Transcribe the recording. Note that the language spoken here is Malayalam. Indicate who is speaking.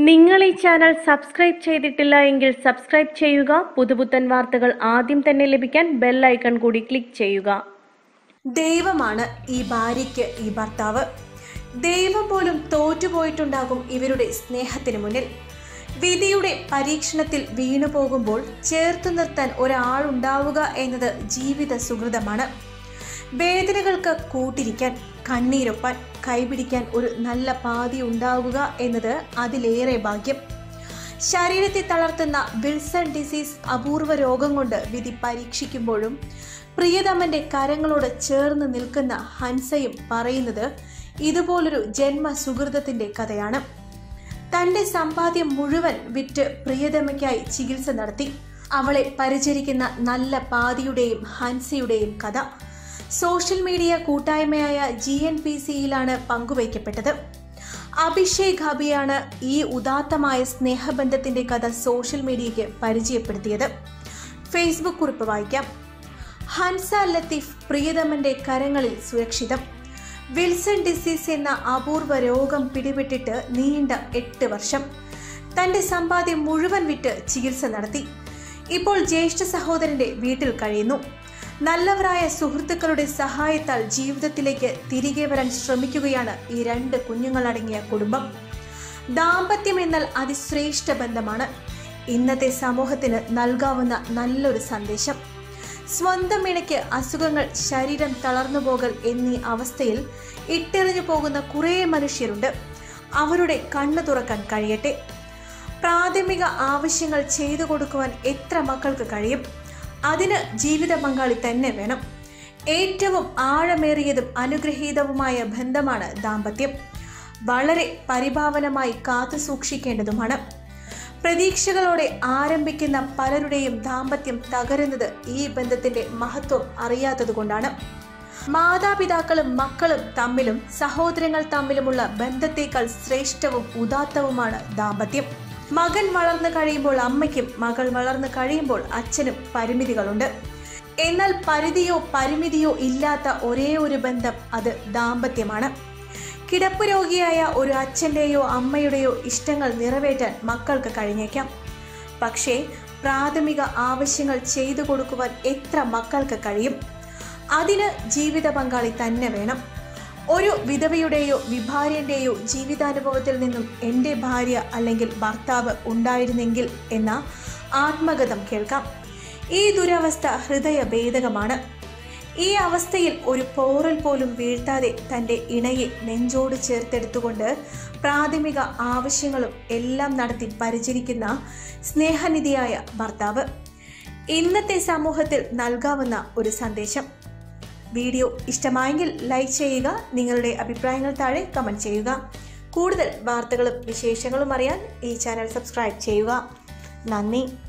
Speaker 1: നിങ്ങൾ ഈ ചാനൽ സബ്സ്ക്രൈബ് ചെയ്തിട്ടില്ല എങ്കിൽ സബ്സ്ക്രൈബ് ചെയ്യുക പുതുപുത്തൻ വാർത്തകൾ ആദ്യം തന്നെ ലഭിക്കാൻ ബെൽ ഐക്കൺ കൂടി ക്ലിക്ക് ചെയ്യുക
Speaker 2: ദൈവമാണ് ഈ ഭാര്യയ്ക്ക് ഈ ഭർത്താവ് ദൈവം പോലും തോറ്റുപോയിട്ടുണ്ടാകും ഇവരുടെ സ്നേഹത്തിന് മുന്നിൽ വിധിയുടെ പരീക്ഷണത്തിൽ വീണു പോകുമ്പോൾ ചേർത്തു നിർത്താൻ ഒരാളുണ്ടാവുക എന്നത് ജീവിത സുഹൃതമാണ് വേദനകൾക്ക് കൂട്ടിരിക്കാൻ കണ്ണീരൊപ്പാൻ കൈപിടിക്കാൻ ഒരു നല്ല പാതി ഉണ്ടാവുക എന്നത് അതിലേറെ ഭാഗ്യം ശരീരത്തെ തളർത്തുന്ന വിൽസൺ ഡിസീസ് അപൂർവ രോഗം കൊണ്ട് വിധി പരീക്ഷിക്കുമ്പോഴും പ്രിയതമന്റെ കരങ്ങളോട് ചേർന്ന് നിൽക്കുന്ന ഹൻസയും പറയുന്നത് ഇതുപോലൊരു ജന്മ സുഹൃതത്തിന്റെ കഥയാണ് തന്റെ സമ്പാദ്യം മുഴുവൻ വിറ്റ് പ്രിയതമയ്ക്കായി ചികിത്സ നടത്തി അവളെ പരിചരിക്കുന്ന നല്ല പാതിയുടെയും ഹൻസയുടെയും കഥ സോഷ്യൽ മീഡിയ കൂട്ടായ്മയായ ജി എൻ പി സിയിലാണ് പങ്കുവയ്ക്കപ്പെട്ടത് അഭിഷേക് ഹബിയാണ് ഈ ഉദാത്തമായ സ്നേഹബന്ധത്തിന്റെ കഥ സോഷ്യൽ മീഡിയയ്ക്ക് പരിചയപ്പെടുത്തിയത് ഫേസ്ബുക്ക് കുറിപ്പ് വായിക്കാം ഹൻസ ലത്തീഫ് പ്രിയതമന്റെ കരങ്ങളിൽ സുരക്ഷിതം വിൽസൺ ഡിസീസ് എന്ന അപൂർവ രോഗം പിടിപെട്ടിട്ട് നീണ്ട എട്ട് വർഷം തന്റെ സമ്പാദ്യം മുഴുവൻ വിറ്റ് ചികിത്സ നടത്തി ഇപ്പോൾ ജ്യേഷ്ഠ സഹോദരന്റെ വീട്ടിൽ കഴിയുന്നു നല്ലവരായ സുഹൃത്തുക്കളുടെ സഹായത്താൽ ജീവിതത്തിലേക്ക് തിരികെ വരാൻ ശ്രമിക്കുകയാണ് ഈ രണ്ട് കുഞ്ഞുങ്ങളടങ്ങിയ കുടുംബം ദാമ്പത്യം എന്നാൽ അതിശ്രേഷ്ഠ ബന്ധമാണ് ഇന്നത്തെ സമൂഹത്തിന് നൽകാവുന്ന നല്ലൊരു സന്ദേശം സ്വന്തം ഇണയ്ക്ക് അസുഖങ്ങൾ ശരീരം തളർന്നു പോകൽ എന്നീ അവസ്ഥയിൽ ഇട്ടെറിഞ്ഞു പോകുന്ന കുറേ മനുഷ്യരുണ്ട് അവരുടെ കണ്ണു തുറക്കാൻ കഴിയട്ടെ പ്രാഥമിക ആവശ്യങ്ങൾ ചെയ്തു കൊടുക്കുവാൻ എത്ര മക്കൾക്ക് കഴിയും അതിന് ജീവിത പങ്കാളി തന്നെ വേണം ഏറ്റവും ആഴമേറിയതും അനുഗ്രഹീതവുമായ ബന്ധമാണ് ദാമ്പത്യം വളരെ പരിഭാവനമായി കാത്തു സൂക്ഷിക്കേണ്ടതുമാണ് പ്രതീക്ഷകളോടെ ആരംഭിക്കുന്ന പലരുടെയും ദാമ്പത്യം തകരുന്നത് ഈ ബന്ധത്തിന്റെ മഹത്വം അറിയാത്തതുകൊണ്ടാണ് മാതാപിതാക്കളും മക്കളും തമ്മിലും സഹോദരങ്ങൾ തമ്മിലുമുള്ള ബന്ധത്തേക്കാൾ ശ്രേഷ്ഠവും ഉദാത്തവുമാണ് ദാമ്പത്യം മകൻ വളർന്നു കഴിയുമ്പോൾ അമ്മയ്ക്കും മകൾ വളർന്നു കഴിയുമ്പോൾ അച്ഛനും പരിമിതികളുണ്ട് എന്നാൽ പരിധിയോ പരിമിതിയോ ഇല്ലാത്ത ഒരേ ഒരു ബന്ധം അത് ദാമ്പത്യമാണ് കിടപ്പ് രോഗിയായ ഒരു അച്ഛൻ്റെയോ അമ്മയുടെയോ ഇഷ്ടങ്ങൾ നിറവേറ്റാൻ മക്കൾക്ക് കഴിഞ്ഞേക്കാം പക്ഷേ പ്രാഥമിക ആവശ്യങ്ങൾ ചെയ്തു കൊടുക്കുവാൻ എത്ര മക്കൾക്ക് കഴിയും അതിന് ജീവിത പങ്കാളി തന്നെ വേണം ഒരു വിധവയുടെയോ വിഭാര്യൻ്റെയോ ജീവിതാനുഭവത്തിൽ നിന്നും എൻ്റെ ഭാര്യ അല്ലെങ്കിൽ ഭർത്താവ് ഉണ്ടായിരുന്നെങ്കിൽ എന്ന ആത്മഗതം കേൾക്കാം ഈ ദുരവസ്ഥ ഹൃദയഭേദകമാണ് ഈ അവസ്ഥയിൽ ഒരു പോറൽ പോലും വീഴ്ത്താതെ തൻ്റെ ഇണയെ നെഞ്ചോട് ചേർത്തെടുത്തുകൊണ്ട് പ്രാഥമിക ആവശ്യങ്ങളും എല്ലാം നടത്തി പരിചരിക്കുന്ന സ്നേഹനിധിയായ ഭർത്താവ് ഇന്നത്തെ സമൂഹത്തിൽ നൽകാവുന്ന ഒരു സന്ദേശം വീഡിയോ ഇഷ്ടമായെങ്കിൽ ലൈക്ക് ചെയ്യുക നിങ്ങളുടെ അഭിപ്രായങ്ങൾ താഴെ കമൻറ്റ് ചെയ്യുക കൂടുതൽ വാർത്തകളും വിശേഷങ്ങളും അറിയാൻ ഈ ചാനൽ സബ്സ്ക്രൈബ് ചെയ്യുക നന്ദി